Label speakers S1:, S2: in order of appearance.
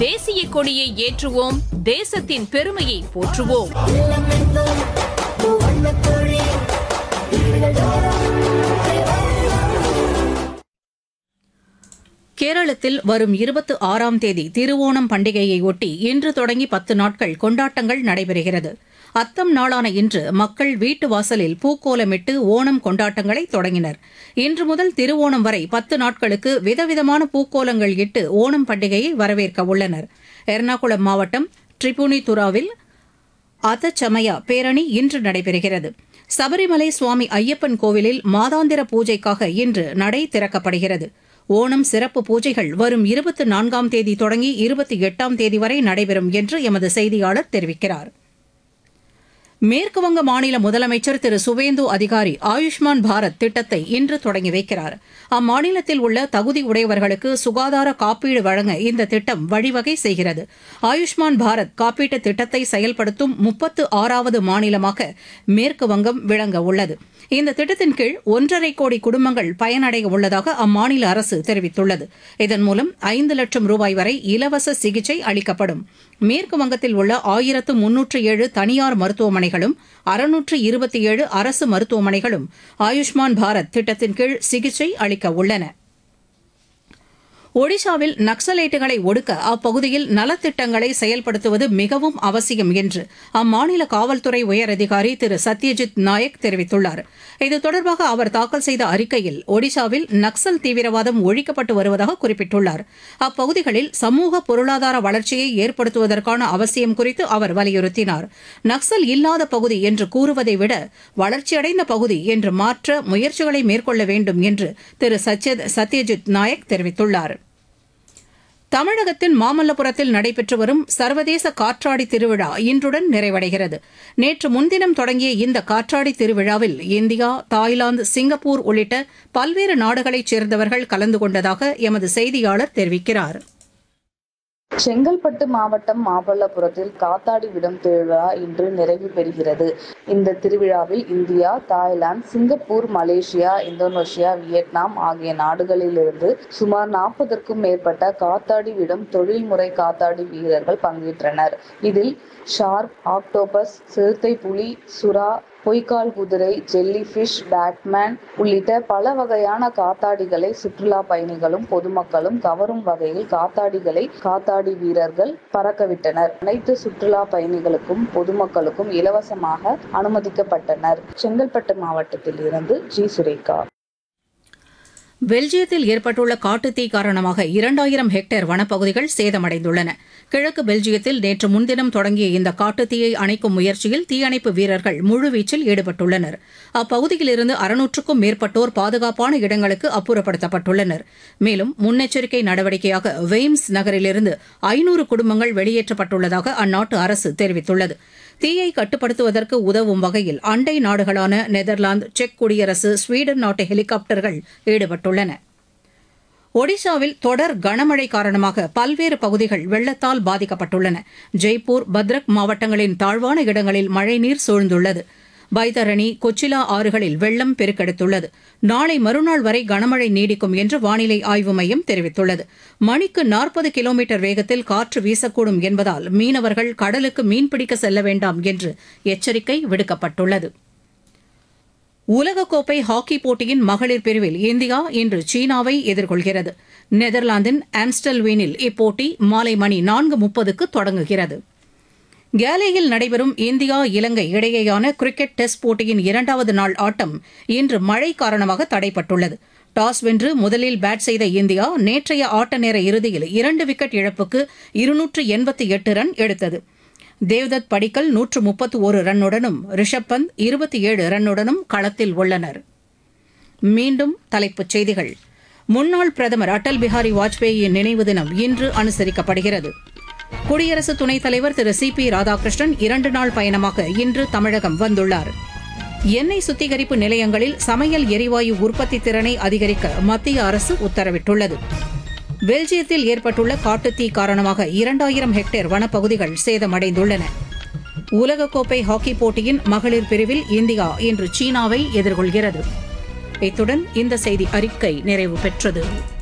S1: தேசிய கொடியை ஏற்றுவோம் தேசத்தின் பெருமையை போற்றுவோம்
S2: கேரளத்தில் வரும் இருபத்தி ஆறாம் தேதி திருவோணம் பண்டிகையை ஒட்டி இன்று தொடங்கி பத்து நாட்கள் கொண்டாட்டங்கள் நடைபெறுகிறது அத்தம் நாளான இன்று மக்கள் வீட்டு வாசலில் பூக்கோலமிட்டு ஓணம் கொண்டாட்டங்களை தொடங்கினர் இன்று முதல் திருவோணம் வரை பத்து நாட்களுக்கு விதவிதமான பூக்கோலங்கள் இட்டு ஓணம் பண்டிகையை வரவேற்க உள்ளனர் எர்ணாகுளம் மாவட்டம் ட்ரிபுனிதுராவில் அதச்சமயா பேரணி இன்று நடைபெறுகிறது சபரிமலை சுவாமி ஐயப்பன் கோவிலில் மாதாந்திர பூஜைக்காக இன்று நடை திறக்கப்படுகிறது ஓணம் சிறப்பு பூஜைகள் வரும் இருபத்தி நான்காம் தேதி தொடங்கி இருபத்தி எட்டாம் தேதி வரை நடைபெறும் என்று எமது செய்தியாளர் தெரிவிக்கிறார் மேற்குவங்க மாநில முதலமைச்சர் திரு சுவேந்து அதிகாரி ஆயுஷ்மான் பாரத் திட்டத்தை இன்று தொடங்கி வைக்கிறார் அம்மாநிலத்தில் உள்ள தகுதி உடையவர்களுக்கு சுகாதார காப்பீடு வழங்க இந்த திட்டம் வழிவகை செய்கிறது ஆயுஷ்மான் பாரத் காப்பீட்டு திட்டத்தை செயல்படுத்தும் முப்பத்து ஆறாவது மாநிலமாக மேற்கு வங்கம் விளங்க உள்ளது இந்த திட்டத்தின் கீழ் ஒன்றரை கோடி குடும்பங்கள் பயனடைய உள்ளதாக அம்மாநில அரசு தெரிவித்துள்ளது இதன் மூலம் ஐந்து லட்சம் ரூபாய் வரை இலவச சிகிச்சை அளிக்கப்படும் மேற்கு வங்கத்தில் உள்ள ஆயிரத்து முன்னூற்று ஏழு தனியார் மருத்துவமனைகளும் அறுநூற்று இருபத்தி ஏழு அரசு மருத்துவமனைகளும் ஆயுஷ்மான் பாரத் திட்டத்தின் கீழ் சிகிச்சை அளிக்க உள்ளன ஒடிஷாவில் நக்சலைட்டுகளை ஒடுக்க அப்பகுதியில் நலத்திட்டங்களை செயல்படுத்துவது மிகவும் அவசியம் என்று அம்மாநில காவல்துறை உயரதிகாரி திரு சத்யஜித் நாயக் தெரிவித்துள்ளார் இது தொடர்பாக அவர் தாக்கல் செய்த அறிக்கையில் ஒடிஷாவில் நக்சல் தீவிரவாதம் ஒழிக்கப்பட்டு வருவதாக குறிப்பிட்டுள்ளார் அப்பகுதிகளில் சமூக பொருளாதார வளர்ச்சியை ஏற்படுத்துவதற்கான அவசியம் குறித்து அவர் வலியுறுத்தினார் நக்சல் இல்லாத பகுதி என்று கூறுவதை விட வளர்ச்சியடைந்த பகுதி என்று மாற்ற முயற்சிகளை மேற்கொள்ள வேண்டும் என்று திரு சத்யஜித் நாயக் தெரிவித்துள்ளார் தமிழகத்தின் மாமல்லபுரத்தில் நடைபெற்று வரும் சர்வதேச காற்றாடி திருவிழா இன்றுடன் நிறைவடைகிறது நேற்று முன்தினம் தொடங்கிய இந்த காற்றாடி திருவிழாவில் இந்தியா தாய்லாந்து சிங்கப்பூர் உள்ளிட்ட பல்வேறு நாடுகளைச் சேர்ந்தவர்கள் கலந்து கொண்டதாக எமது செய்தியாளர் தெரிவிக்கிறார்
S3: செங்கல்பட்டு மாவட்டம் மாமல்லபுரத்தில் காத்தாடி விடும் திருவிழா இன்று நிறைவு பெறுகிறது இந்த திருவிழாவில் India Thailand Singapore Malaysia Indonesia Vietnam ஆகிய நாடுகளிலிருந்து சுமார் நாற்பதற்கும் மேற்பட்ட காத்தாடி விடும் தொழில்முறை காத்தாடி வீரர்கள் பங்கேற்றனர் இதில் ஷார்க் ஆக்டோபஸ் சிறுத்தை புலி சுறா பொய்க்கால் குதிரை ஜெல்லி ஃபிஷ் பேட்மேன் உள்ளிட்ட பல வகையான காத்தாடிகளை சுற்றுலா பயணிகளும் பொதுமக்களும் கவரும் வகையில் காத்தாடிகளை காத்தாடி வீரர்கள் பறக்கவிட்டனர் அனைத்து சுற்றுலா பயணிகளுக்கும் பொதுமக்களுக்கும் இலவசமாக அனுமதிக்கப்பட்டனர் செங்கல்பட்டு மாவட்டத்தில் இருந்து ஜி சுரேகா
S2: பெல்ஜியத்தில் ஏற்பட்டுள்ள காட்டுத்தீ காரணமாக இரண்டாயிரம் ஹெக்டேர் வனப்பகுதிகள் சேதமடைந்துள்ளன கிழக்கு பெல்ஜியத்தில் நேற்று முன்தினம் தொடங்கிய இந்த காட்டுத்தீயை அணைக்கும் முயற்சியில் தீயணைப்பு வீரர்கள் முழுவீச்சில் ஈடுபட்டுள்ளனர் அப்பகுதியிலிருந்து அறுநூற்றுக்கும் மேற்பட்டோர் பாதுகாப்பான இடங்களுக்கு அப்புறப்படுத்தப்பட்டுள்ளனர் மேலும் முன்னெச்சரிக்கை நடவடிக்கையாக வெய்ம்ஸ் நகரிலிருந்து ஐநூறு குடும்பங்கள் வெளியேற்றப்பட்டுள்ளதாக அந்நாட்டு அரசு தெரிவித்துள்ளது தீயை கட்டுப்படுத்துவதற்கு உதவும் வகையில் அண்டை நாடுகளான நெதர்லாந்து செக் குடியரசு ஸ்வீடன் நாட்டு ஹெலிகாப்டர்கள் ஈடுபட்டுள்ளன ஒடிஷாவில் தொடர் கனமழை காரணமாக பல்வேறு பகுதிகள் வெள்ளத்தால் பாதிக்கப்பட்டுள்ளன ஜெய்ப்பூர் பத்ரக் மாவட்டங்களின் தாழ்வான இடங்களில் மழைநீர் சூழ்ந்துள்ளது பைதரணி கொச்சிலா ஆறுகளில் வெள்ளம் பெருக்கெடுத்துள்ளது நாளை மறுநாள் வரை கனமழை நீடிக்கும் என்று வானிலை ஆய்வு மையம் தெரிவித்துள்ளது மணிக்கு நாற்பது கிலோமீட்டர் வேகத்தில் காற்று வீசக்கூடும் என்பதால் மீனவர்கள் கடலுக்கு மீன்பிடிக்க செல்ல வேண்டாம் என்று எச்சரிக்கை விடுக்கப்பட்டுள்ளது உலகக்கோப்பை ஹாக்கி போட்டியின் மகளிர் பிரிவில் இந்தியா இன்று சீனாவை எதிர்கொள்கிறது நெதர்லாந்தின் ஆம்ஸ்டல்வீனில் இப்போட்டி மாலை மணி நான்கு முப்பதுக்கு தொடங்குகிறது கேலேயில் நடைபெறும் இந்தியா இலங்கை இடையேயான கிரிக்கெட் டெஸ்ட் போட்டியின் இரண்டாவது நாள் ஆட்டம் இன்று மழை காரணமாக தடைப்பட்டுள்ளது டாஸ் வென்று முதலில் பேட் செய்த இந்தியா நேற்றைய ஆட்ட நேர இறுதியில் இரண்டு விக்கெட் இழப்புக்கு இருநூற்று எண்பத்தி எட்டு ரன் எடுத்தது தேவ்தத் படிக்கல் நூற்று முப்பத்து ஒரு ரன்னுடனும் ரிஷப் பந்த் இருபத்தி ஏழு ரன்னுடனும் களத்தில் உள்ளனர் மீண்டும் தலைப்புச் செய்திகள் முன்னாள் பிரதமர் அடல் பிஹாரி வாஜ்பேயியின் நினைவு தினம் இன்று அனுசரிக்கப்படுகிறது குடியரசு துணைத் தலைவர் திரு சி பி ராதாகிருஷ்ணன் இரண்டு நாள் பயணமாக இன்று தமிழகம் வந்துள்ளார் எண்ணெய் சுத்திகரிப்பு நிலையங்களில் சமையல் எரிவாயு உற்பத்தி திறனை அதிகரிக்க மத்திய அரசு உத்தரவிட்டுள்ளது பெல்ஜியத்தில் ஏற்பட்டுள்ள காட்டுத்தீ காரணமாக இரண்டாயிரம் ஹெக்டேர் வனப்பகுதிகள் சேதமடைந்துள்ளன உலகக்கோப்பை ஹாக்கி போட்டியின் மகளிர் பிரிவில் இந்தியா இன்று சீனாவை எதிர்கொள்கிறது இத்துடன் இந்த செய்தி அறிக்கை நிறைவு பெற்றது